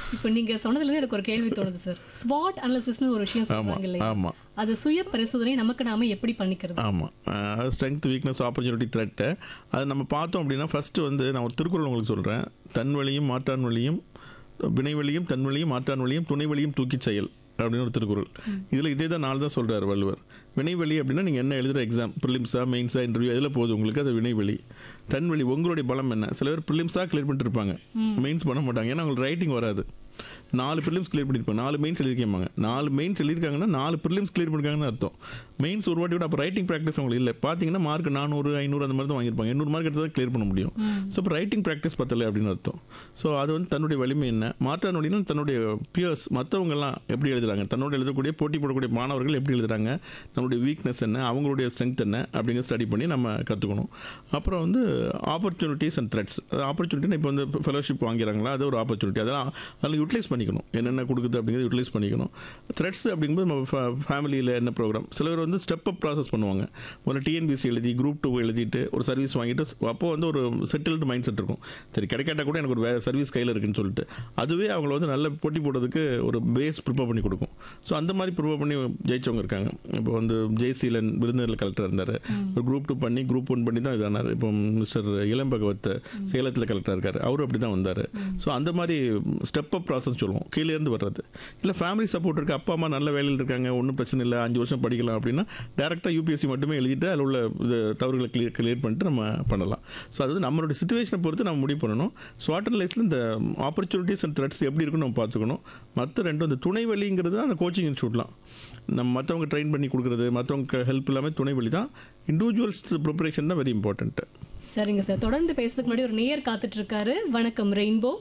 இப்போ நீங்க சொன்னதுல எனக்கு ஒரு கேள்வி தோணுது சார் ஸ்வாட் அனாலிசிஸ்னு ஒரு விஷயம் சொல்றாங்க இல்லையா ஆமாம் அது சுய பரிசோதனை நமக்கு நாம எப்படி பண்ணிக்கிறது ஆமாம் ஸ்ட்ரென்த் வீக்னஸ் ஆப்பர்ச்சுனிட்டி த்ரெட்டு அது நம்ம பார்த்தோம் அப்படின்னா ஃபஸ்ட்டு வந்து நான் ஒரு திருக்குறள் உங்களுக்கு சொல்கிறேன் தன் வழியும் மாற்றான் வழியும் வினை வழியும் தன் வழியும் மாற்றான் வழியும் துணை வழியும் தூக்கிச் செயல் அப்படின்னு ஒரு திருக்குறள் இதில் இதே தான் நாலு தான் சொல்கிறார் வள்ளுவர் வினைவெளி அப்படின்னா நீங்கள் என்ன எழுதுகிற எக்ஸாம் ப்ரிலிம்ஸா மெயின்ஸா இன்டர்வியூ எதில் போகுது உங்களுக்கு அது வினைவெளி தன் வழி உங்களுடைய பலம் என்ன சில பேர் ப்ரிலிம்ஸாக கிளியர் பண்ணிட்டு இருப்பாங்க மெயின்ஸ் பண்ண மாட்டாங்க ஏன்னா அவங்களுக்கு ரைட்டிங் வராது நாலு ப்ரிலிம்ஸ் கிளியர் பண்ணியிருப்பாங்க நாலு மெயின்ஸ் எழுதிருக்காங்க நாலு மெயின்ஸ் எழுதிருக்காங்கன்னா நாலு ப்ரிலிம்ஸ் கிளியர் பண்ணிருக்காங்கன்னு அர்த்தம் மெயின்ஸ் ஒரு வாட்டி விட அப்போ ரைட்டிங் ப்ராக்டிஸ் அவங்களுக்கு இல்லை பார்த்தீங்கன்னா மார்க் நானூறு ஐநூறு அந்த மாதிரி தான் வாங்கியிருப்பாங்க எண்ணூறு மார்க் எடுத்து தான் கிளியர் பண்ண முடியும் ஸோ இப்போ ரைட்டிங் ப்ராக்டிஸ் பத்தலை அப்படின்னு அர்த்தம் ஸோ அது வந்து தன்னுடைய வலிமை என்ன மாற்றான் அப்படின்னா தன்னுடைய பியர்ஸ் மற்றவங்கெல்லாம் எப்படி எழுதுறாங்க தன்னோட எழுதக்கூடிய போட்டி போடக்கூடிய மாணவர்கள் எப்படி எழுதுறாங்க நம்மளுடைய வீக்னஸ் என்ன அவங்களுடைய ஸ்ட்ரென்த் என்ன அப்படிங்கிற ஸ்டடி பண்ணி நம்ம கற்றுக்கணும் அப்புறம் வந்து ஆப்பர்ச்சுனிட்டிஸ் அண்ட் த்ரெட்ஸ் ஆப்பர்ச்சுனிட்டி இப்போ வந்து ஃபெலோஷிப் வாங்கிறாங்களா அது ஒரு ஆப்பர்ச்சுனிட்டி அதெல்லாம் அதில் யூட்டிலைஸ் பண்ணிக்கணும் என்னென்ன கொடுக்குது அப்படிங்கிறத யூட்டிலைஸ் பண்ணிக்கணும் த்ரெட்ஸ் அப்படிங்கும்போது நம்ம ஃபேமிலியில் என்ன ப்ரோக்ராம் சில பேர் வந்து ஸ்டெப் அப் ப்ராசஸ் பண்ணுவாங்க ஒரு டிஎன்பிசி எழுதி குரூப் டூ எழுதிட்டு ஒரு சர்வீஸ் வாங்கிட்டு அப்போ வந்து ஒரு செட்டில்டு மைண்ட் செட் இருக்கும் சரி கிடைக்காட்டா கூட எனக்கு ஒரு வேறு சர்வீஸ் கையில் இருக்குன்னு சொல்லிட்டு அதுவே அவங்கள வந்து நல்ல போட்டி போடுறதுக்கு ஒரு பேஸ் ப்ரிப்பேர் பண்ணி கொடுக்கும் ஸோ அந்த மாதிரி ப்ரிப்பேர் பண்ணி ஜெயிச்சவங்க இருக்காங்க இப்போ வந்து ஜெய்சீலன் விருதுநகர் கலெக்டர் இருந்தார் ஒரு குரூப் டூ பண்ணி குரூப் ஒன் பண்ணி தான் இதானார் இப்போ மிஸ்டர் இளம்பகவத் சேலத்தில் கலெக்டர் இருக்கார் அவரும் அப்படி தான் வந்தார் ஸோ அந்த மாதிரி ஸ்டெப் அப் ப்ராசஸ் சொல்லுவோம் கீழே இருந்து வர்றது இல்லை ஃபேமிலி சப்போர்ட் இருக்குது அப்பா அம்மா நல்ல வேலையில் இருக்காங்க ஒன்றும் பிரச்சனை இல்லை அஞ்சு வருஷம் படிக்கலாம் அப்படின்னா டேரெக்டாக யூபிஎஸ்சி மட்டுமே எழுதிட்டு அதில் உள்ள இது தவறுகளை கிளியர் கிளியர் பண்ணிட்டு நம்ம பண்ணலாம் ஸோ அது வந்து நம்மளுடைய சுச்சுவேஷனை பொறுத்து நம்ம முடிவு பண்ணணும் ஸ்வாட் லைஃப்பில் இந்த ஆப்பர்ச்சுனிட்டிஸ் அண்ட் த்ரெட்ஸ் எப்படி இருக்குன்னு நம்ம பார்த்துக்கணும் மற்ற ரெண்டும் இந்த துணை வழிங்கிறது தான் அந்த கோச்சிங் இன்ஸ்டியூட்லாம் நம்ம மற்றவங்க ட்ரெயின் பண்ணி கொடுக்குறது மற்றவங்க ஹெல்ப் இல்லாமல் துணை வழி தான் இண்டிவிஜுவல்ஸ் ப்ரிப்பரேஷன் தான் வெரி இம்பார்ட்டன்ட்டு சரிங்க சார் தொடர்ந்து பேசுறதுக்கு முன்னாடி ஒரு நேயர் காத்துட்டு இருக்காரு வணக்கம் ரெயின்போ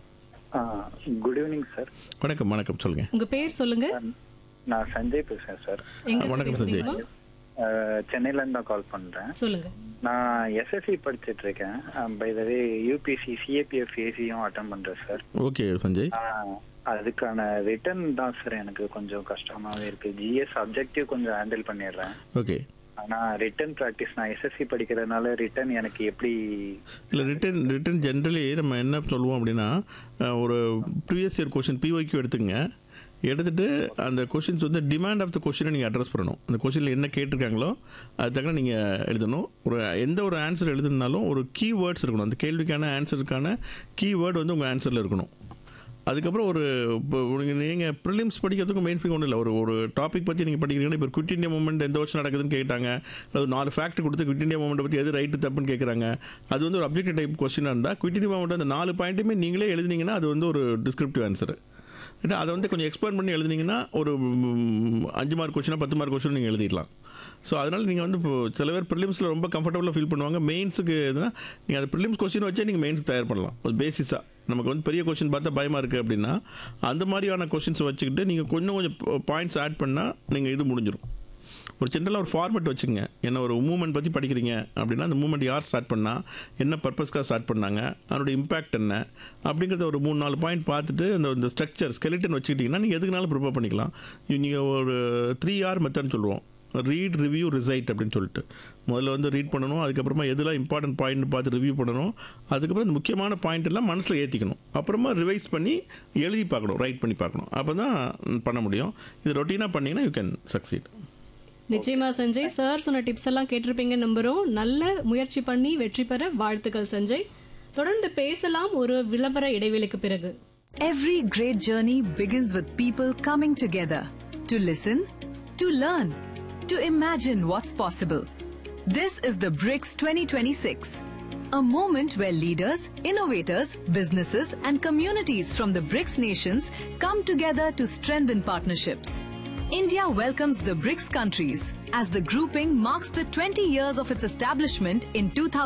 குட் ஈவினிங் சார் வணக்கம் வணக்கம் சொல்லுங்கள் உங்க பேர் சொல்லுங்க நான் சஞ்சய் பேசுறேன் சார் எங்க இருந்து வணக்கம் சஞ்சய். பேசுறீங்க? சென்னையில இருந்து தான் கால் பண்றேன் சொல்லுங்க நான் எஸ்எஸ்சி படிச்சிட்டு இருக்கேன் by the way UPSC CAPF ஏசியும் அட்டன் பண்றேன் சார் ஓகே சஞ்சய் அதுக்கான ரிட்டர்ன் தான் சார் எனக்கு கொஞ்சம் கஷ்டமாவே இருக்கு ஜிஎஸ் அப்ஜெக்டிவ் கொஞ்சம் ஹேண்டில் பண்ணிடுறேன் ஓகே ஆனா ரிட்டர்ன் ப்ராக்டிஸ் நான் எஸ்எஸ்சி படிக்கிறதுனால ரிட்டர்ன் எனக்கு எப்படி இல்லை ரிட்டன் ரிட்டன் ஜென்ரலி நம்ம என்ன சொல்லுவோம் அப்படின்னா அஹ், ஒரு ப்ரீவியஸ் இயர் கொஷின் பிஒய்க்கு எடுத்துங்க எடுத்துட்டு அந்த கொஷின்ஸ் வந்து டிமாண்ட் ஆஃப் த கொஷினை நீங்கள் அட்ரஸ் பண்ணணும் அந்த கொஷினில் என்ன கேட்டிருக்காங்களோ அது தக்க நீங்கள் எழுதணும் ஒரு எந்த ஒரு ஆன்சர் எழுதுனாலும் ஒரு கீ வேர்ட்ஸ் இருக்கணும் அந்த கேள்விக்கான ஆன்சருக்கான கீ வேர்டு வந்து உங்கள் ஆன்சரில் இருக்கணும் அதுக்கப்புறம் ஒரு இப்போ நீங்கள் ப்ரிலிம்ஸ் படிக்கிறதுக்கு மெயின் ஃபிங் ஒன்றும் இல்லை ஒரு ஒரு டாபிக் பற்றி நீங்கள் படிக்கிறீங்கன்னா இப்போ குவிட் இந்தியா மூமெண்ட் எந்த வருஷம் நடக்குதுன்னு கேட்டாங்க அது ஒரு நாலு ஃபேக்ட் கொடுத்து குவிட் இந்தியா மூமெண்ட் பற்றி எது ரைட்டு தப்புன்னு கேட்குறாங்க அது வந்து ஒரு அப்ஜெக்டிவ் டைப் கொஸ்டினாக இருந்தால் குவிட் இந்தியா மூமெண்ட் அந்த நாலு பாயிண்ட்டுமே நீங்களே எழுதுனீங்கன்னா அது வந்து ஒரு டிஸ்கிரிப்டிவ் ஆன்சர் அதை வந்து கொஞ்சம் எக்ஸ்பிளைன் பண்ணி எழுதுனீங்கன்னா ஒரு ம், அஞ்சு மார்க் கொஸ்டினா பத்து மார்க் கொஸ்டின் நீங்கள் எழுதிடலாம் ஸோ அதனால் நீங்கள் வந்து இப்போ சில பேர் ப்ரிலிம்ஸில் ரொம்ப கம்ஃபர்டபுளாக ஃபீல் பண்ணுவாங்க மெயின்ஸுக்கு எதுனா நீங்கள் அந்த ப்ரிலிம்ஸ் கொஸ்டின் வச்சே நீங்கள் மெயின்ஸ் தயார் பண்ணலாம் ஒரு பேசிஸாக நமக்கு வந்து பெரிய கொஸ்டின் பார்த்தா பயமாக இருக்குது அப்படின்னா அந்த மாதிரியான கொஸ்டின்ஸ் வச்சுக்கிட்டு நீங்கள் கொஞ்சம் கொஞ்சம் பாயிண்ட்ஸ் ஆட் பண்ணால் நீங்கள் இது முடிஞ்சிடும் ஒரு ஜென்ரலாக ஒரு ஃபார்மெட் வச்சுங்க என்ன ஒரு மூமெண்ட் பற்றி படிக்கிறீங்க அப்படின்னா அந்த மூமெண்ட் யார் ஸ்டார்ட் பண்ணா என்ன பர்பஸ்க்காக ஸ்டார்ட் பண்ணாங்க அதனுடைய இம்பாக்ட் என்ன அப்படிங்கிறத ஒரு மூணு நாலு பாயிண்ட் பார்த்துட்டு அந்த இந்த ஸ்ட்ரக்சர் ஸ்கெலிட்டன் வச்சுக்கிட்டிங்கன்னா நீங்கள் எதுக்குனாலும் ப்ரிப்பேர் பண்ணிக்கலாம் நீங்கள் ஒரு த்ரீ ஆர் மெத்தட்னு சொல்லுவோம் ரீட் ரிவ்யூ ரிசைட் அப்படின்னு சொல்லிட்டு முதல்ல வந்து ரீட் பண்ணணும் அதுக்கப்புறமா எதெல்லாம் இம்பார்ட்டன்ட் பாயிண்ட் பார்த்து ரிவ்யூ பண்ணணும் அதுக்கப்புறம் இந்த முக்கியமான பாயிண்ட் எல்லாம் மனசில் ஏற்றிக்கணும் அப்புறமா ரிவைஸ் பண்ணி எழுதி பார்க்கணும் ரைட் பண்ணி பார்க்கணும் அப்போ தான் பண்ண முடியும் இது ரொட்டீனாக பண்ணிங்கன்னா யூ கேன் சக்சீட் நிச்சயமா சஞ்சய் சார் சொன்ன டிப்ஸ் எல்லாம் கேட்டிருப்பீங்க நம்புறோம் நல்ல முயற்சி பண்ணி வெற்றி பெற வாழ்த்துக்கள் சஞ்சய் தொடர்ந்து பேசலாம் ஒரு விளம்பர இடைவேளைக்கு பிறகு Every great journey begins with people coming together to listen, to learn, to imagine what's possible. This is the BRICS 2026, a moment where leaders, innovators, businesses, and communities from the BRICS nations come together to strengthen partnerships. India welcomes the BRICS countries as the grouping marks the 20 years of its establishment in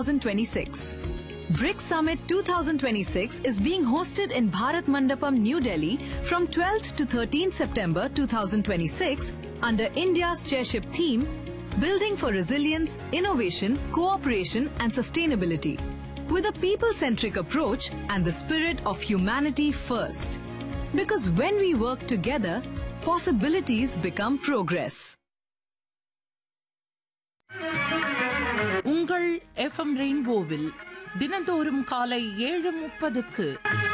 2026. BRICS Summit 2026 is being hosted in Bharat Mandapam, New Delhi from 12th to 13th September 2026 under India's chairship theme Building for Resilience, Innovation, Cooperation and Sustainability with a people-centric approach and the spirit of humanity first. Because when we work together, possibilities become progress. உங்கள் FM ரெயின்போவில் தினந்தோறும் காலை ஏழு முப்பதுக்கு